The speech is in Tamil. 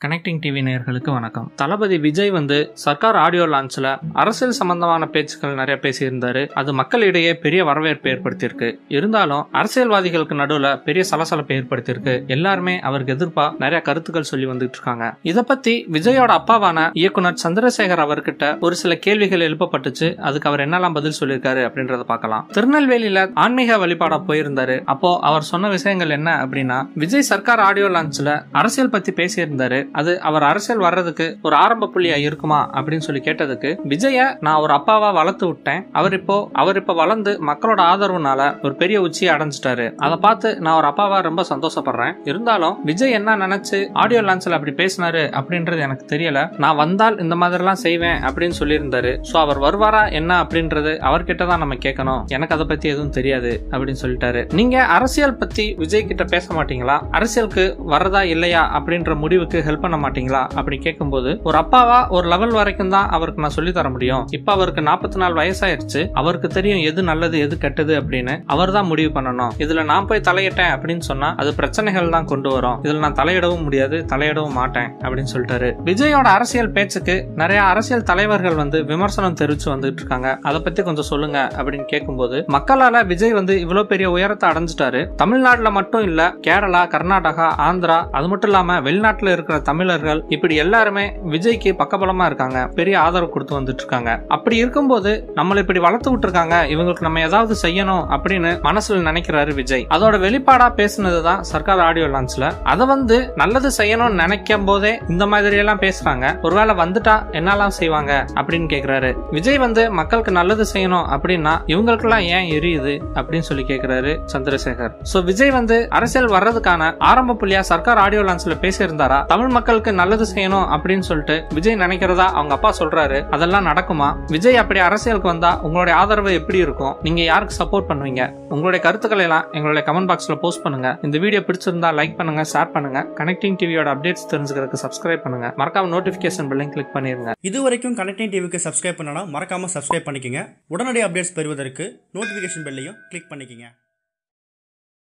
கனெக்டிங் டிவி நேயர்களுக்கு வணக்கம் தளபதி விஜய் வந்து சர்க்கார் ஆடியோ லான்ச்ல அரசியல் சம்பந்தமான பேச்சுக்கள் நிறைய பேசியிருந்தாரு அது மக்களிடையே பெரிய வரவேற்பு ஏற்படுத்தியிருக்கு இருந்தாலும் அரசியல்வாதிகளுக்கு நடுவுல பெரிய சலசலப்பை ஏற்படுத்தியிருக்கு எல்லாருமே அவருக்கு எதிர்ப்பா நிறைய கருத்துக்கள் சொல்லி வந்துட்டு இருக்காங்க இத பத்தி விஜயோட அப்பாவான இயக்குனர் சந்திரசேகர் அவர்கிட்ட ஒரு சில கேள்விகள் எழுப்பப்பட்டுச்சு அதுக்கு அவர் என்னெல்லாம் பதில் சொல்லியிருக்காரு அப்படின்றத பார்க்கலாம் திருநெல்வேலியில ஆன்மீக வழிபாடா போயிருந்தாரு அப்போ அவர் சொன்ன விஷயங்கள் என்ன அப்படின்னா விஜய் சர்க்கார் ஆடியோ லான்ச்ல அரசியல் பத்தி பேசியிருந்தாரு அது அவர் அரசியல் வர்றதுக்கு ஒரு ஆரம்ப புள்ளியா இருக்குமா அப்படின்னு சொல்லி கேட்டதுக்கு விஜய நான் ஒரு அப்பாவா வளர்த்து விட்டேன் அவர் இப்போ அவர் இப்போ வளர்ந்து மக்களோட ஆதரவுனால ஒரு பெரிய உச்சியை அடைஞ்சிட்டாரு அதை பார்த்து நான் ஒரு அப்பாவா ரொம்ப சந்தோஷப்படுறேன் இருந்தாலும் விஜய் என்ன நினைச்சு ஆடியோ லான்ச்ல அப்படி பேசினாரு அப்படின்றது எனக்கு தெரியல நான் வந்தால் இந்த மாதிரிலாம் செய்வேன் அப்படின்னு சொல்லியிருந்தாரு ஸோ அவர் வருவாரா என்ன அப்படின்றது அவர்கிட்ட தான் நம்ம கேட்கணும் எனக்கு அதை பத்தி எதுவும் தெரியாது அப்படின்னு சொல்லிட்டாரு நீங்க அரசியல் பத்தி விஜய் கிட்ட பேச மாட்டீங்களா அரசியலுக்கு வர்றதா இல்லையா அப்படின்ற முடிவுக்கு ஹெல்ப் பண்ண மாட்டீங்களா அப்படி கேட்கும்போது ஒரு அப்பாவா ஒரு லெவல் வரைக்கும் தான் அவருக்கு நான் சொல்லி தர முடியும் இப்ப அவருக்கு நாற்பத்தி நாலு வயசாயிருச்சு அவருக்கு தெரியும் எது நல்லது எது கெட்டது அப்படின்னு அவர் தான் முடிவு பண்ணணும் இதுல நான் போய் தலையிட்டேன் அப்படின்னு சொன்னா அது பிரச்சனைகள் தான் கொண்டு வரும் இதுல நான் தலையிடவும் முடியாது தலையிடவும் மாட்டேன் அப்படின்னு சொல்லிட்டாரு விஜயோட அரசியல் பேச்சுக்கு நிறைய அரசியல் தலைவர்கள் வந்து விமர்சனம் தெரிவிச்சு வந்துட்டு இருக்காங்க அதை பத்தி கொஞ்சம் சொல்லுங்க அப்படின்னு கேட்கும்போது மக்களால விஜய் வந்து இவ்வளவு பெரிய உயரத்தை அடைஞ்சிட்டாரு தமிழ்நாட்டுல மட்டும் இல்ல கேரளா கர்நாடகா ஆந்திரா அது மட்டும் இல்லாம வெளிநாட்டுல இருக்கிற தமிழர்கள் இப்படி எல்லாருமே விஜய்க்கு பக்கபலமா இருக்காங்க பெரிய ஆதரவு கொடுத்து வந்துட்டு இருக்காங்க அப்படி இருக்கும்போது நம்மளை இப்படி வளர்த்து விட்டுருக்காங்க இவங்களுக்கு நம்ம ஏதாவது செய்யணும் அப்படின்னு மனசுல நினைக்கிறாரு விஜய் அதோட வெளிப்பாடா பேசுனதுதான் சர்க்கார் ஆடியோ லான்ச்ல அதை வந்து நல்லது செய்யணும்னு நினைக்கும் போதே இந்த மாதிரி எல்லாம் பேசுறாங்க ஒருவேளை வந்துட்டா என்னெல்லாம் செய்வாங்க அப்படின்னு கேக்குறாரு விஜய் வந்து மக்களுக்கு நல்லது செய்யணும் அப்படின்னா இவங்களுக்கெல்லாம் ஏன் எரியுது அப்படின்னு சொல்லி கேக்குறாரு சந்திரசேகர் சோ விஜய் வந்து அரசியல் வர்றதுக்கான ஆரம்ப புள்ளியா சர்க்கார் ஆடியோ லான்ச்ல பேசியிருந்தாரா தமிழ் மக்களுக்கு நல்லது செய்யணும் அப்படின்னு சொல்லிட்டு விஜய் நினைக்கிறதா அவங்க அப்பா சொல்றாரு அதெல்லாம் நடக்குமா விஜய் அப்படி அரசியலுக்கு வந்தா உங்களுடைய ஆதரவு எப்படி இருக்கும் நீங்க யாருக்கு சப்போர்ட் பண்ணுவீங்க உங்களுடைய கருத்துக்களை எல்லாம் எங்களுடைய கமெண்ட் பாக்ஸ்ல போஸ்ட் பண்ணுங்க இந்த வீடியோ பிடிச்சிருந்தா லைக் பண்ணுங்க ஷேர் பண்ணுங்க கனெக்டிங் டிவியோட அப்டேட்ஸ் தெரிஞ்சுக்கிறதுக்கு சப்ஸ்கிரைப் பண்ணுங்க மறக்காம நோட்டிபிகேஷன் பெல்லையும் கிளிக் பண்ணிருங்க இது வரைக்கும் கனெக்டிங் டிவிக்கு சப்ஸ்கிரைப் பண்ணனா மறக்காம சப்ஸ்கிரைப் பண்ணிக்கங்க உடனடி அப்டேட்ஸ் பெறுவதற்கு நோட்டிஃபிகேஷன் பெல்லையும் கிளிக் பண்ணிக்கங்க